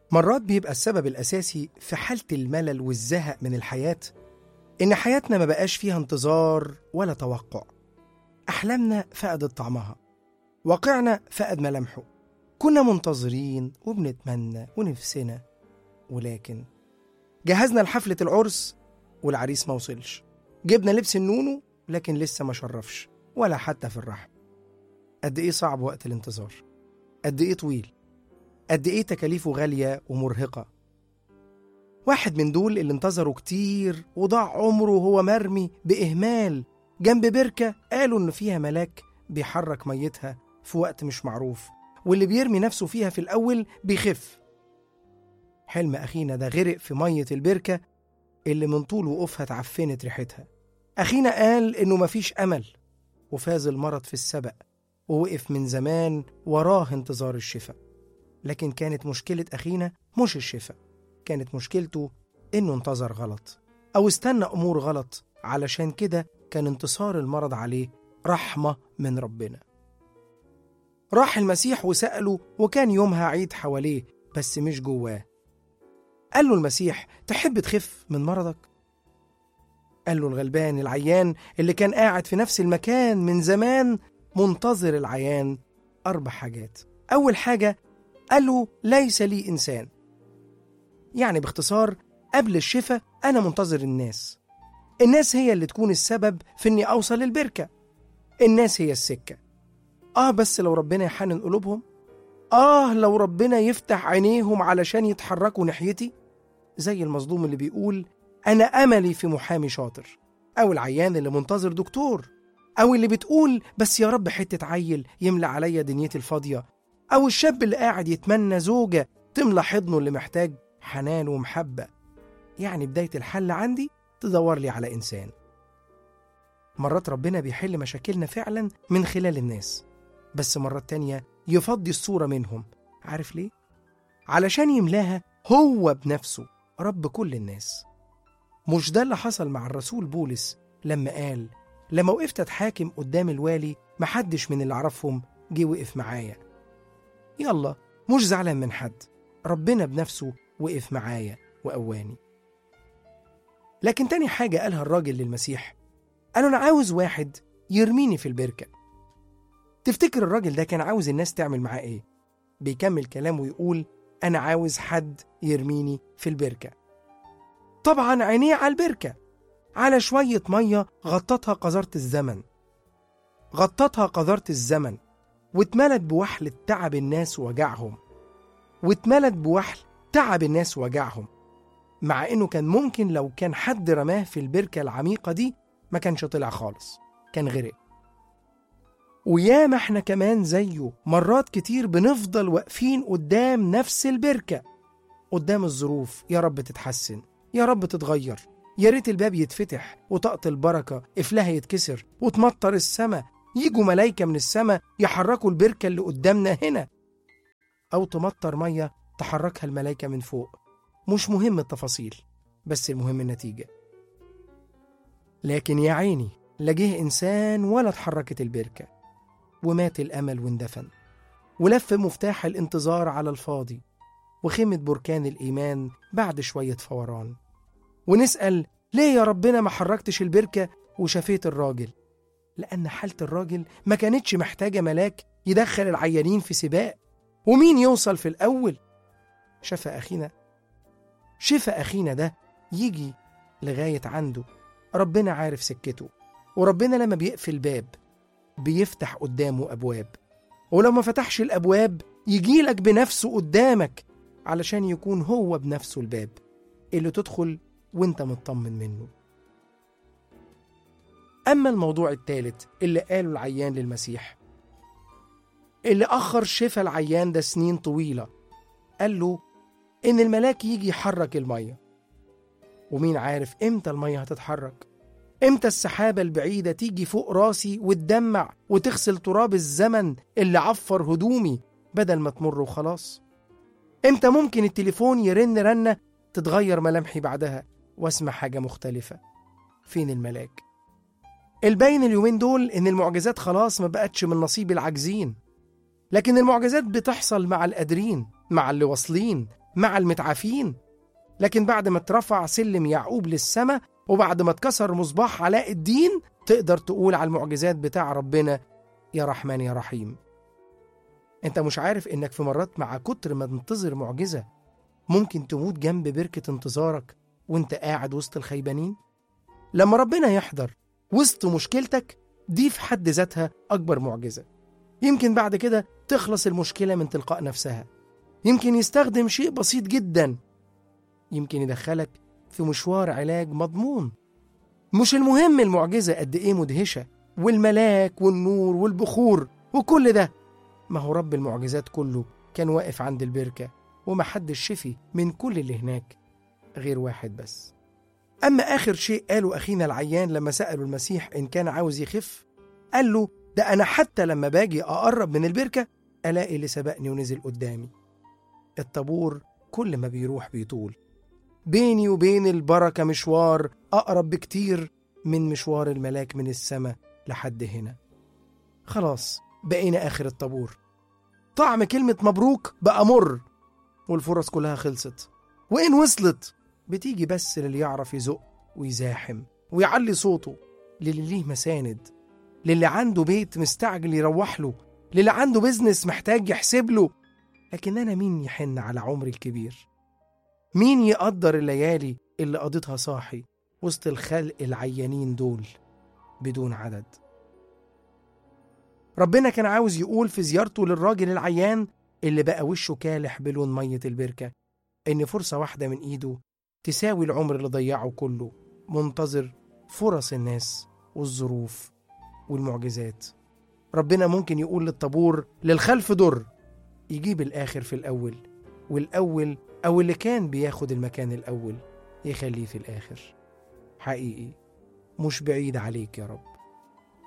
مرات بيبقى السبب الأساسي في حالة الملل والزهق من الحياة إن حياتنا ما بقاش فيها انتظار ولا توقع أحلامنا فقدت طعمها واقعنا فقد ملامحه كنا منتظرين وبنتمنى ونفسنا ولكن جهزنا لحفلة العرس والعريس ما وصلش جبنا لبس النونو لكن لسه ما شرفش ولا حتى في الرحم قد إيه صعب وقت الانتظار قد إيه طويل قد إيه تكاليفه غالية ومرهقة واحد من دول اللي انتظروا كتير وضاع عمره وهو مرمي بإهمال جنب بركة قالوا إن فيها ملاك بيحرك ميتها في وقت مش معروف واللي بيرمي نفسه فيها في الأول بيخف حلم أخينا ده غرق في مية البركة اللي من طول وقوفها اتعفنت ريحتها أخينا قال إنه مفيش أمل وفاز المرض في السبق ووقف من زمان وراه انتظار الشفاء لكن كانت مشكلة أخينا مش الشفاء كانت مشكلته إنه انتظر غلط أو استنى أمور غلط علشان كده كان انتصار المرض عليه رحمة من ربنا راح المسيح وسأله وكان يومها عيد حواليه بس مش جواه قال له المسيح تحب تخف من مرضك؟ قال له الغلبان العيان اللي كان قاعد في نفس المكان من زمان منتظر العيان أربع حاجات أول حاجة قال له ليس لي إنسان يعني باختصار قبل الشفاء أنا منتظر الناس الناس هي اللي تكون السبب في إني أوصل للبركة الناس هي السكة آه بس لو ربنا يحنن قلوبهم آه لو ربنا يفتح عينيهم علشان يتحركوا ناحيتي زي المظلوم اللي بيقول أنا أملي في محامي شاطر أو العيان اللي منتظر دكتور أو اللي بتقول بس يا رب حتة عيل يملى عليا دنيتي الفاضية أو الشاب اللي قاعد يتمنى زوجة تملى حضنه اللي محتاج حنان ومحبة يعني بداية الحل عندي تدور لي على إنسان مرات ربنا بيحل مشاكلنا فعلا من خلال الناس بس مرات تانية يفضي الصورة منهم عارف ليه؟ علشان يملاها هو بنفسه رب كل الناس مش ده اللي حصل مع الرسول بولس لما قال لما وقفت اتحاكم قدام الوالي محدش من اللي اعرفهم جه وقف معايا يلا مش زعلان من حد ربنا بنفسه وقف معايا وقواني لكن تاني حاجة قالها الراجل للمسيح قال أنا عاوز واحد يرميني في البركة تفتكر الراجل ده كان عاوز الناس تعمل معاه إيه؟ بيكمل كلامه ويقول أنا عاوز حد يرميني في البركة طبعا عينيه على البركة على شوية مية غطتها قذارة الزمن غطتها قذارة الزمن واتملت بوحل تعب الناس ووجعهم واتملت بوحل تعب الناس ووجعهم مع انه كان ممكن لو كان حد رماه في البركة العميقة دي ما كانش طلع خالص كان غرق وياما احنا كمان زيه مرات كتير بنفضل واقفين قدام نفس البركة قدام الظروف يا رب تتحسن يا رب تتغير يا ريت الباب يتفتح وطاقة البركة قفلها يتكسر وتمطر السما يجوا ملايكة من السما يحركوا البركة اللي قدامنا هنا أو تمطر مية تحركها الملايكة من فوق مش مهم التفاصيل بس المهم النتيجة لكن يا عيني لا جه إنسان ولا اتحركت البركة ومات الأمل واندفن ولف مفتاح الانتظار على الفاضي وخمت بركان الإيمان بعد شوية فوران ونسأل ليه يا ربنا ما حركتش البركة وشفيت الراجل لأن حالة الراجل ما كانتش محتاجة ملاك يدخل العيانين في سباق ومين يوصل في الأول شفى أخينا شفى أخينا ده يجي لغاية عنده ربنا عارف سكته وربنا لما بيقفل باب بيفتح قدامه أبواب ولو ما فتحش الأبواب يجيلك بنفسه قدامك علشان يكون هو بنفسه الباب اللي تدخل وانت مطمن منه أما الموضوع الثالث اللي قاله العيان للمسيح اللي أخر شفا العيان ده سنين طويلة قال له إن الملاك يجي يحرك المية ومين عارف إمتى المية هتتحرك إمتى السحابة البعيدة تيجي فوق راسي وتدمع وتغسل تراب الزمن اللي عفر هدومي بدل ما تمر وخلاص إمتى ممكن التليفون يرن رنة تتغير ملامحي بعدها واسمع حاجة مختلفة فين الملاك الباين اليومين دول إن المعجزات خلاص ما بقتش من نصيب العاجزين لكن المعجزات بتحصل مع القادرين مع اللي واصلين مع المتعافين لكن بعد ما اترفع سلم يعقوب للسماء وبعد ما اتكسر مصباح علاء الدين تقدر تقول على المعجزات بتاع ربنا يا رحمن يا رحيم انت مش عارف انك في مرات مع كتر ما تنتظر معجزة ممكن تموت جنب بركة انتظارك وانت قاعد وسط الخيبانين لما ربنا يحضر وسط مشكلتك دي في حد ذاتها أكبر معجزة يمكن بعد كده تخلص المشكلة من تلقاء نفسها يمكن يستخدم شيء بسيط جدا يمكن يدخلك في مشوار علاج مضمون مش المهم المعجزة قد إيه مدهشة والملاك والنور والبخور وكل ده ما هو رب المعجزات كله كان واقف عند البركة ومحدش شفي من كل اللي هناك غير واحد بس أما آخر شيء قاله أخينا العيان لما سألوا المسيح إن كان عاوز يخف قال له ده أنا حتى لما باجي أقرب من البركة ألاقي اللي سبقني ونزل قدامي الطابور كل ما بيروح بيطول بيني وبين البركة مشوار أقرب بكتير من مشوار الملاك من السماء لحد هنا خلاص بقينا آخر الطابور طعم كلمة مبروك بقى مر والفرص كلها خلصت وإن وصلت بتيجي بس للي يعرف يزق ويزاحم ويعلي صوته للي ليه مساند للي عنده بيت مستعجل يروح له للي عنده بيزنس محتاج يحسب له لكن أنا مين يحن على عمري الكبير مين يقدر الليالي اللي قضيتها صاحي وسط الخلق العيانين دول بدون عدد ربنا كان عاوز يقول في زيارته للراجل العيان اللي بقى وشه كالح بلون مية البركة إن فرصة واحدة من إيده تساوي العمر اللي ضيعه كله منتظر فرص الناس والظروف والمعجزات ربنا ممكن يقول للطابور للخلف در يجيب الآخر في الأول والأول أو اللي كان بياخد المكان الأول يخليه في الآخر حقيقي مش بعيد عليك يا رب